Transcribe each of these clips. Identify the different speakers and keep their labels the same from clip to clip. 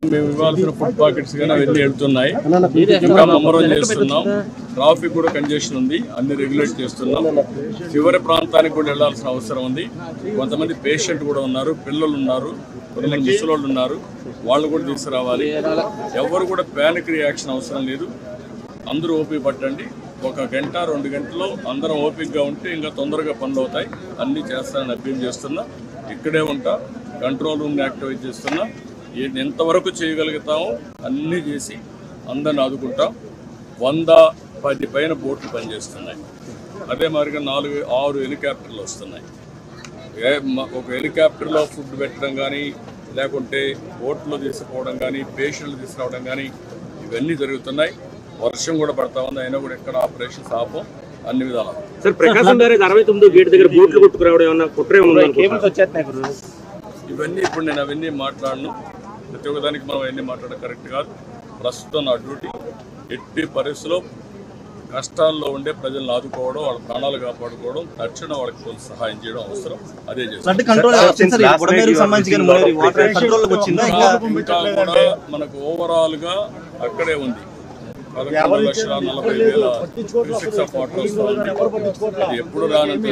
Speaker 1: మేము ఇవ్వాల్సిన food pockets కానీ అవన్నీ వెళ్తున్నాయి ఇంకా ముమ్మరం చేస్తున్నాం ట్రాఫిక్ కూడా కంజెషన్ ఉంది అన్ని రెగ్యులేట్ చేస్తున్నాం చివరి ప్రాంతానికి కూడా వెళ్లాల్సిన అవసరం ఉంది కొంతమంది పేషెంట్ కూడా ఉన్నారు పిల్లలు ఉన్నారు కొంతమంది ముసలోళ్ళు ఉన్నారు వాళ్ళు కూడా తీసుకురావాలి ఎవరు కూడా ప్యానిక్ రియాక్షన్ అవసరం లేదు అందరూ ఓపిక పట్టండి ఒక గంట రెండు గంటల్లో అందరం ఓపికగా ఉంటే ఇంకా తొందరగా పనులు అవుతాయి అన్నీ చేస్తానని అభ్యం చేస్తున్నా ఇక్కడే ఉంటా కంట్రోల్ రూమ్ని యాక్టివేట్ చేస్తున్నా ఏ- ఎంతవరకు చేయగలుగుతామో అన్నీ చేసి అందరిని ఆదుకుంటాం వంద పది పైన బోట్లు పనిచేస్తున్నాయి అదే మాదిరిగా నాలుగు ఆరు హెలికాప్టర్లు వస్తున్నాయి ఏ- మ- ఒక హెలికాప్టర్లో ఫుడ్ పెట్టడం కానీ లేకుంటే బోట్లో తీసుకుపోవడం కానీ పేషెంట్లు తీసుకురావడం కానీ ఇవన్నీ జరుగుతున్నాయి వర్షం కూడా పడతా ఉంది అయినా కూడా ఎక్కడ ఆపరేషన్స్ ఆపం అన్ని విధాలు
Speaker 2: సార్ ప్రకాశం బ్యారేజ్ అరవై తొమ్మిదో గేట్ దగ్గర బోట్లు కొట్టుకురావడం ఏమన్నా కుట్రే ఉందా
Speaker 1: ఇవన్నీ ఇప్పుడు నేను అవన్నీ మాట్లాడను ప్రతి ఒక్కదానికి మనం అవన్నీ మాట్లాడడం కరెక్ట్ కాదు ప్రస్తుతం నా డ్యూటీ ఎట్టి పరిస్థితిలో కష్టాల్లో ఉండే ప్రజలను ఆదుకోవడం వాళ్ళ ప్రాణాలు కాపాడుకోవడం తక్షణం వాళ్ళకి కొంత సహాయం చేయడం అవసరం అదే చేస్తాం
Speaker 3: ఫ్లడ్ కంట్రోల్ వచ్చింది సార్ ఈ బుడమేరుకు సంబంధించి కానీ మునేరు వాటర్ కంట్రోల్ వచ్చిందా ఇంకా
Speaker 1: ఇంకా కూడా మనకు ఓవరాల్ గా అక్కడే ఉంది పదకొండు లక్షల నలభై వేల క్యూసెక్స్ ఆఫ్ వాటర్ వస్తుంది అది ఎప్పుడు రానంత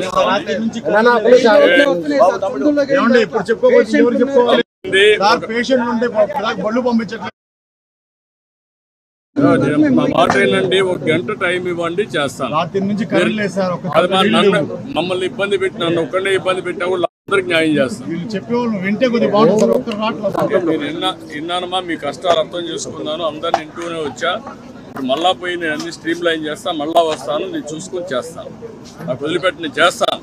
Speaker 4: ఏమండి ఇప్పుడు చెప్పుకోవచ్చు ఎవరు చెప్పుకోవాలి
Speaker 1: ఉంది.
Speaker 4: సార్ పేషెంట్ ఉంటే దాకా బళ్ళు పంపించట్లేదు
Speaker 1: మా మాట ఏంటండి ఒక గంట టైం ఇవ్వండి చేస్తాను
Speaker 4: రాత్రి నుంచి కరెంట్ లేదు సార్ ఒక
Speaker 1: అది మా నన్ను మమ్మల్ని ఇబ్బంది పెట్టి నన్ను ఒక్కడే ఇబ్బంది పెట్టినా కూడా అందరికి న్యాయం చేస్తాను
Speaker 4: వీళ్ళు చెప్పేవాళ్ళు వింటే కొద్దిగా బాగుంటుంది సార్ ఒక్కరు రావట్లేదు సార్
Speaker 1: నేను విన్నా విన్నానమ్మా మీ కష్టాలు అర్థం చేసుకున్నాను అందరిని ఇంటూనే వచ్చా ఇప్పుడు మళ్ళా పోయి నేను అన్ని స్ట్రీమ్ లైన్ చేస్తా మళ్ళా వస్తాను నేను చూసుకొని చేస్తాను నాకు వదిలిపెట్టి నేను చేస్తాను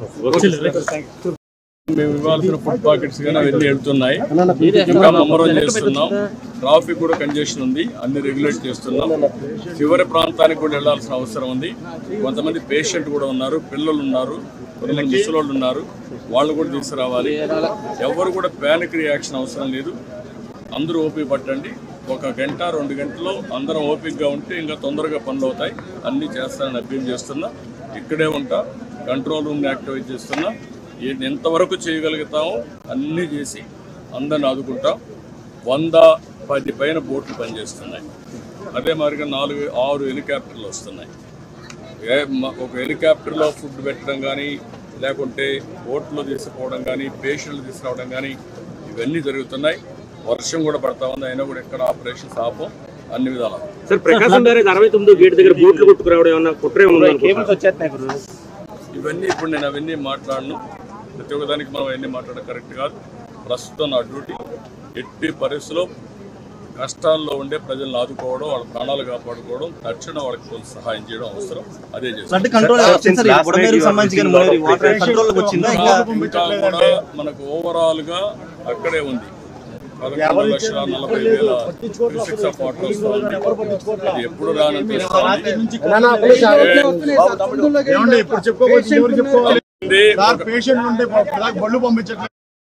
Speaker 1: మేము ఇవ్వాల్సిన ఫుడ్ పాకెట్స్ కానీ అవన్నీ వెళ్తున్నాయి ఇంకా ముమ్మరం చేస్తున్నాం ట్రాఫిక్ కూడా కంజెషన్ ఉంది అన్ని రెగ్యులేట్ చేస్తున్నాం చివరి ప్రాంతానికి కూడా వెళ్లాల్సిన అవసరం ఉంది కొంతమంది పేషెంట్ కూడా ఉన్నారు పిల్లలు ఉన్నారు కొంతమంది ముసలోళ్ళు ఉన్నారు వాళ్ళు కూడా తీసుకురావాలి ఎవరు కూడా ప్యానిక్ రియాక్షన్ అవసరం లేదు అందరూ ఓపిక పట్టండి ఒక గంట రెండు గంటల్లో అందరం ఓపికగా ఉంటే ఇంకా తొందరగా పనులు అవుతాయి అన్నీ చేస్తానని అభ్యం చేస్తున్నా ఇక్కడే ఉంటా కంట్రోల్ రూమ్ని యాక్టివేట్ చేస్తున్నా ఏ- ఎంతవరకు చేయగలుగుతామో అన్నీ చేసి అందరిని ఆదుకుంటాం వంద పది పైన బోట్లు పనిచేస్తున్నాయి అదే మాదిరిగా నాలుగు ఆరు హెలికాప్టర్లు వస్తున్నాయి ఏ- మ- ఒక హెలికాప్టర్లో ఫుడ్ పెట్టడం కానీ లేకుంటే బోట్లో తీసుకుపోవడం కానీ పేషెంట్లు తీసుకురావడం కానీ ఇవన్నీ జరుగుతున్నాయి వర్షం కూడా పడతా ఉంది అయినా కూడా ఎక్కడ ఆపరేషన్స్ ఆపం అన్ని విధాలు
Speaker 2: సార్ ప్రకాశం బ్యారేజ్ అరవై తొమ్మిదో గేట్ దగ్గర బోట్లు కొట్టుకురావడం ఏమన్నా కుట్రే ఉందా
Speaker 1: ఇవన్నీ ఇప్పుడు నేను అవన్నీ మాట్లాడను ప్రతి ఒక్కదానికి మనం అవన్నీ మాట్లాడడం కరెక్ట్ కాదు ప్రస్తుతం నా డ్యూటీ ఎట్టి పరిస్థితిలో కష్టాల్లో ఉండే ప్రజలను ఆదుకోవడం వాళ్ళ ప్రాణాలు కాపాడుకోవడం తక్షణం వాళ్ళకి కొంత సహాయం చేయడం అవసరం అదే చేస్తాం
Speaker 3: ఫ్లడ్ కంట్రోల్ వచ్చింది సార్ ఈ బుడమేరుకు సంబంధించి కానీ మునేరు వాటర్ కంట్రోల్ వచ్చిందా ఇంకా
Speaker 1: ఇంకా కూడా మనకు ఓవరాల్ గా అక్కడే ఉంది పదకొండు లక్షల నలభై వేల క్యూసెక్స్ ఆఫ్ వాటర్ వస్తుంది అది ఎప్పుడు రానంత
Speaker 4: ఏమండి ఇప్పుడు చెప్పుకోవచ్చు ఎవరు చెప్పుకోవాలి
Speaker 1: ఉంది.
Speaker 4: సార్ పేషెంట్ ఉంటే దాకా బళ్ళు పంపించట్లేదు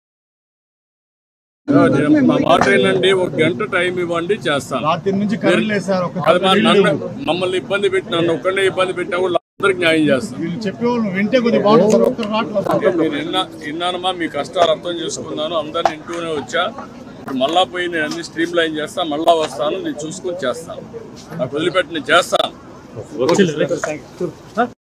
Speaker 1: మా మాట ఏంటండి ఒక గంట టైం ఇవ్వండి చేస్తాను
Speaker 4: రాత్రి నుంచి కరెంట్ లేదు సార్ ఒక
Speaker 1: అది మా నన్ను మమ్మల్ని ఇబ్బంది పెట్టి నన్ను ఒక్కడే ఇబ్బంది పెట్టినా కూడా అందరికి న్యాయం చేస్తాను
Speaker 4: వీళ్ళు చెప్పేవాళ్ళు వింటే కొద్దిగా బాగుంటుంది సార్ ఒక్కరు రావట్లేదు సార్
Speaker 1: నేను విన్నా విన్నానమ్మా మీ కష్టాలు అర్థం చేసుకున్నాను అందరిని ఇంటూనే వచ్చా ఇప్పుడు మళ్ళా పోయి నేను అన్ని స్ట్రీమ్ లైన్ చేస్తా మళ్ళా వస్తాను నేను చూసుకొని చేస్తాను నాకు వదిలిపెట్టి నేను చేస్తాను